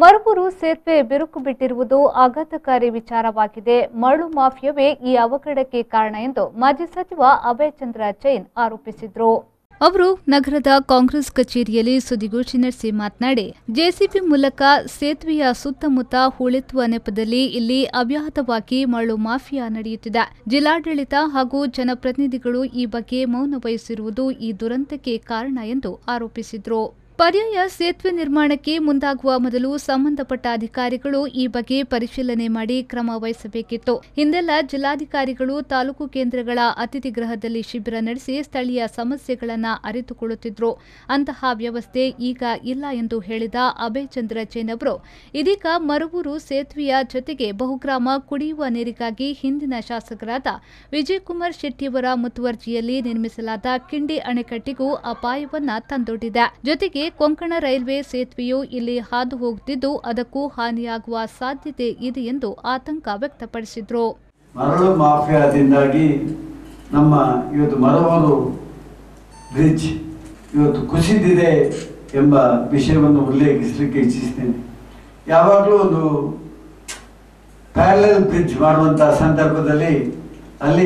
ಮರುಪೂರು ಸೇತುವೆ ಬಿರುಕು ಬಿಟ್ಟಿರುವುದು ಆಘಾತಕಾರಿ ವಿಚಾರವಾಗಿದೆ ಮರಳು ಮಾಫಿಯಾವೇ ಈ ಅವಘಡಕ್ಕೆ ಕಾರಣ ಎಂದು ಮಾಜಿ ಸಚಿವ ಅಭಯ್ ಚಂದ್ರ ಜೈನ್ ಆರೋಪಿಸಿದರು ಅವರು ನಗರದ ಕಾಂಗ್ರೆಸ್ ಕಚೇರಿಯಲ್ಲಿ ಸುದ್ದಿಗೋಷ್ಠಿ ನಡೆಸಿ ಮಾತನಾಡಿ ಜೆಸಿಬಿ ಮೂಲಕ ಸೇತುವೆಯ ಸುತ್ತಮುತ್ತ ಹೂಳೆತ್ತುವ ನೆಪದಲ್ಲಿ ಇಲ್ಲಿ ಅವ್ಯಾಹತವಾಗಿ ಮರಳು ಮಾಫಿಯಾ ನಡೆಯುತ್ತಿದೆ ಜಿಲ್ಲಾಡಳಿತ ಹಾಗೂ ಜನಪ್ರತಿನಿಧಿಗಳು ಈ ಬಗ್ಗೆ ಮೌನ ವಹಿಸಿರುವುದು ಈ ದುರಂತಕ್ಕೆ ಕಾರಣ ಎಂದು ಆರೋಪಿಸಿದರು ಪರ್ಯಾಯ ಸೇತುವೆ ನಿರ್ಮಾಣಕ್ಕೆ ಮುಂದಾಗುವ ಮೊದಲು ಸಂಬಂಧಪಟ್ಟ ಅಧಿಕಾರಿಗಳು ಈ ಬಗ್ಗೆ ಪರಿಶೀಲನೆ ಮಾಡಿ ಕ್ರಮ ವಹಿಸಬೇಕಿತ್ತು ಹಿಂದೆಲ್ಲ ಜಿಲ್ಲಾಧಿಕಾರಿಗಳು ತಾಲೂಕು ಕೇಂದ್ರಗಳ ಅತಿಥಿ ಗೃಹದಲ್ಲಿ ಶಿಬಿರ ನಡೆಸಿ ಸ್ಥಳೀಯ ಸಮಸ್ಯೆಗಳನ್ನು ಅರಿತುಕೊಳ್ಳುತ್ತಿದ್ರು ಅಂತಹ ವ್ಯವಸ್ಥೆ ಈಗ ಇಲ್ಲ ಎಂದು ಹೇಳಿದ ಅಭಯ್ ಚಂದ್ರ ಜೈನ್ ಅವರು ಇದೀಗ ಮರುವೂರು ಸೇತುವೆಯ ಜೊತೆಗೆ ಬಹುಗ್ರಾಮ ಕುಡಿಯುವ ನೀರಿಗಾಗಿ ಹಿಂದಿನ ಶಾಸಕರಾದ ವಿಜಯಕುಮಾರ್ ಶೆಟ್ಟಿಯವರ ಮುತುವರ್ಜಿಯಲ್ಲಿ ನಿರ್ಮಿಸಲಾದ ಕಿಂಡಿ ಅಣೆಕಟ್ಟಿಗೂ ಅಪಾಯವನ್ನ ತಂದೊಡ್ಡಿದೆ ಜೊತೆಗೆ ಕೊಂಕಣ ರೈಲ್ವೆ ಸೇತುವೆಯು ಇಲ್ಲಿ ಹಾದು ಹೋಗುತ್ತಿದ್ದು ಅದಕ್ಕೂ ಹಾನಿಯಾಗುವ ಸಾಧ್ಯತೆ ಇದೆ ಎಂದು ಆತಂಕ ವ್ಯಕ್ತಪಡಿಸಿದ್ರು ಮರಳು ಮಾಫಿಯಾದಿಂದಾಗಿ ನಮ್ಮ ಇವತ್ತು ಮರವೂರು ಬ್ರಿಡ್ಜ್ ಇವತ್ತು ಕುಸಿದಿದೆ ಎಂಬ ವಿಷಯವನ್ನು ಉಲ್ಲೇಖಿಸಲಿಕ್ಕೆ ಇಚ್ಛಿಸ್ತೇನೆ ಯಾವಾಗಲೂ ಒಂದು ಪ್ಯಾರಲಲ್ ಬ್ರಿಡ್ಜ್ ಮಾಡುವಂಥ ಸಂದರ್ಭದಲ್ಲಿ ಅಲ್ಲಿ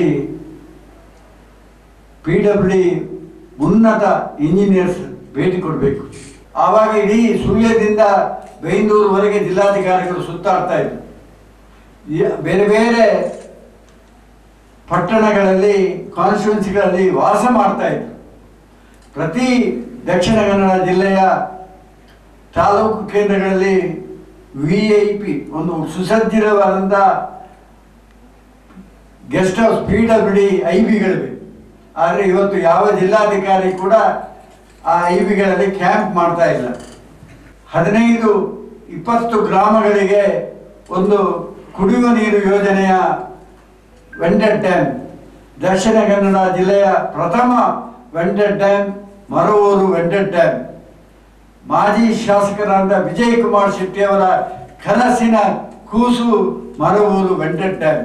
ಪಿ ಡಬ್ಲ್ಯೂ ಡಿ ಉನ್ನತ ಇಂಜಿನಿಯರ್ಸ್ ಭೇಟಿ ಕೊಡಬೇಕು ಆವಾಗ ಇಡೀ ಸುಳ್ಯದಿಂದ ಬೈಂದೂರುವರೆಗೆ ಜಿಲ್ಲಾಧಿಕಾರಿಗಳು ಸುತ್ತಾಡ್ತಾ ಇದ್ರು ಯ- ಬೇರೆ ಬೇರೆ ಪಟ್ಟಣಗಳಲ್ಲಿ ಕಾನ್ಸ್ಟಿಟ್ಯೂನ್ಸಿಗಳಲ್ಲಿ ವಾಸ ಮಾಡ್ತಾ ಇದ್ರು ಪ್ರತಿ ದಕ್ಷಿಣ ಕನ್ನಡ ಜಿಲ್ಲೆಯ ತಾಲೂಕು ಕೇಂದ್ರಗಳಲ್ಲಿ ವಿ ಐ ಪಿ ಒಂದು ಸುಸಜ್ಜಿತವಾದಂಥ guest house P W D I ಬಿಗಳಿವೆ ಆದರೆ ಇವತ್ತು ಯಾವ ಜಿಲ್ಲಾಧಿಕಾರಿ ಕೂಡ ಆ ಐ ಬಿಗಳಲ್ಲಿ ಕ್ಯಾಂಪ್ ಮಾಡ್ತಾ ಇಲ್ಲ ಹದಿನೈದು ಇಪ್ಪತ್ತು ಗ್ರಾಮಗಳಿಗೆ ಒಂದು ಕುಡಿಯುವ ನೀರು ಯೋಜನೆಯ ವೆಂಡೆಡ್ ಡ್ಯಾಮ್ ದಕ್ಷಿಣ ಕನ್ನಡ ಜಿಲ್ಲೆಯ ಪ್ರಥಮ vented dam Maravoor vented dam ಮಾಜಿ ಶಾಸಕರಾದ ವಿಜಯ್ ಕುಮಾರ್ ಶೆಟ್ಟಿಯವರ ಕನಸಿನ ಕೂಸು ಮರವೂರು ವೆಂಡೆಡ್ ಡ್ಯಾಮ್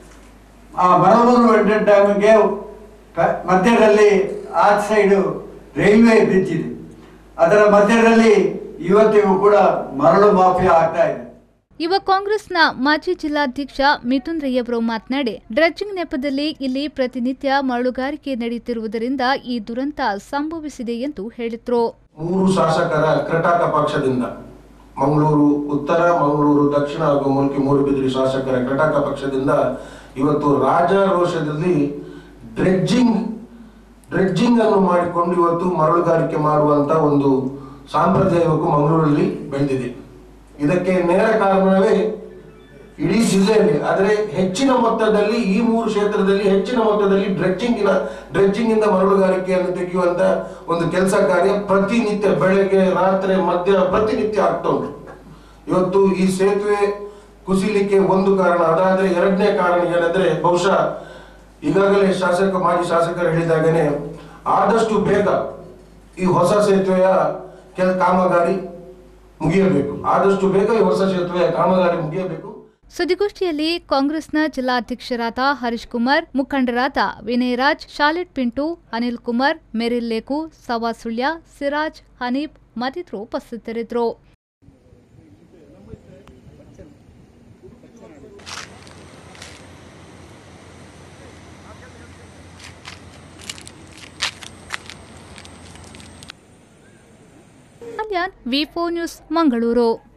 ಆ ಮರವೂರು ವೆಂಡೆಡ್ ಡ್ಯಾಮ್ಗೆ ಪ- ಮಧ್ಯದಲ್ಲಿ ಆ ಸೈಡು ರೈಲ್ವೆ ಬ್ರಿಡ್ಜ್ ಇದೆ ಅದರ ಮಧ್ಯದಲ್ಲಿ ಇವತ್ತಿಗೂ ಕೂಡ ಮರಳು ಮಾಫಿಯಾ ಆಗ್ತಾ ಇದೆ ಯುವ ಕಾಂಗ್ರೆಸ್ನ ಮಾಜಿ ಜಿಲ್ಲಾಧ್ಯಕ್ಷ ಮಿಥುನ್ ರೈಯವರು ಮಾತನಾಡಿ ಡ್ರಡ್ಜಿಂಗ್ ನೆಪದಲ್ಲಿ ಇಲ್ಲಿ ಪ್ರತಿನಿತ್ಯ ಮರಳುಗಾರಿಕೆ ನಡೆಯುತ್ತಿರುವುದರಿಂದ ಈ ದುರಂತ ಸಂಭವಿಸಿದೆ ಎಂದು ಹೇಳಿದ್ರು ಮೂರು ಶಾಸಕರ ಕ್ರಟಾಕ ಪಕ್ಷದಿಂದ ಮಂಗಳೂರು ಉತ್ತರ ಮಂಗಳೂರು ದಕ್ಷಿಣ ಹಾಗೂ ಮುಲ್ಕಿ ಮೂಡುಬಿದಿರೆ ಶಾಸಕರ ಕ್ರಟಾಕ ಪಕ್ಷದಿಂದ ಇವತ್ತು ರಾಜಾರೋಷದಲ್ಲಿ ಡ್ರೆಡ್ಜಿಂಗ್ ಡ್ರೆಡ್ಜಿಂಗ್ ಅನ್ನು ಮಾಡಿಕೊಂಡು ಇವತ್ತು ಮರಳುಗಾರಿಕೆ ಮಾಡುವಂತ ಒಂದು ಸಾಂಪ್ರದಾಯಕ್ಕೂ ಮಂಗಳೂರಲ್ಲಿ ಬೆಳೆದಿದೆ ಇದಕ್ಕೆ ನೇರ ಕಾರಣವೇ ಇಡೀ ಜಿಲ್ಲೆಯಲ್ಲಿ ಆದರೆ ಹೆಚ್ಚಿನ ಮೊತ್ತದಲ್ಲಿ ಈ ಮೂರು ಕ್ಷೇತ್ರದಲ್ಲಿ ಹೆಚ್ಚಿನ ಮೊತ್ತದಲ್ಲಿ ಡ್ರೆಡ್ಜಿಂಗಿನ ಡ್ರೆಡ್ಜಿಂಗ್ ಇಂದ ಮರಳುಗಾರಿಕೆಯನ್ನು ತೆಗೆಯುವಂತ ಒಂದು ಕೆಲಸ ಕಾರ್ಯ ಪ್ರತಿನಿತ್ಯ ಬೆಳಗ್ಗೆ ರಾತ್ರಿ ಮಧ್ಯ ಪ್ರತಿನಿತ್ಯ ಆಗ್ತಾ ಉಂಟು ಇವತ್ತು ಈ ಸೇತುವೆ ಕುಸಿಲಿಕ್ಕೆ ಒಂದು ಕಾರಣ ಅದಾದ್ರೆ ಎರಡನೇ ಕಾರಣ ಏನಂದ್ರೆ ಬಹುಶಃ ಈಗಾಗಲೇ ಶಾಸಕ ಮಾಜಿ ಶಾಸಕರು ಹೇಳಿದಾಗನೆ ಆದಷ್ಟು ಬೇಗ ಈ ಹೊಸ ಸೇತುವೆಯ ಕೆಲ ಕಾಮಗಾರಿ ಮುಗಿಯಬೇಕು ಆದಷ್ಟು ಬೇಗ ಈ ಹೊಸ ಸೇತುವೆಯ ಕಾಮಗಾರಿ ಮುಗಿಯಬೇಕು ಸುದ್ದಿಗೋಷ್ಠಿಯಲ್ಲಿ ಕಾಂಗ್ರೆಸ್ನ ಜಿಲ್ಲಾಧ್ಯಕ್ಷರಾದ ಹರೀಶ್ ಕುಮಾರ್ ಮುಖಂಡರಾದ ವಿನಯ್ ರಾಜ್ ಶಾಲಿಟ್ ಪಿಂಟು ಅನಿಲ್ ಕುಮಾರ್ ಮೆರಿಲ್ ಲೇಕು ಸವಾ ಸುಳ್ಯ ಸಿರಾಜ್ ಹನೀಫ್ ಮತ್ತಿತರರು ಉಪಸ್ಥಿತರಿದ್ದರು ಕಲ್ಯಾಣ್ ವಿ ನ್ಯೂಸ್ ಮಂಗಳೂರು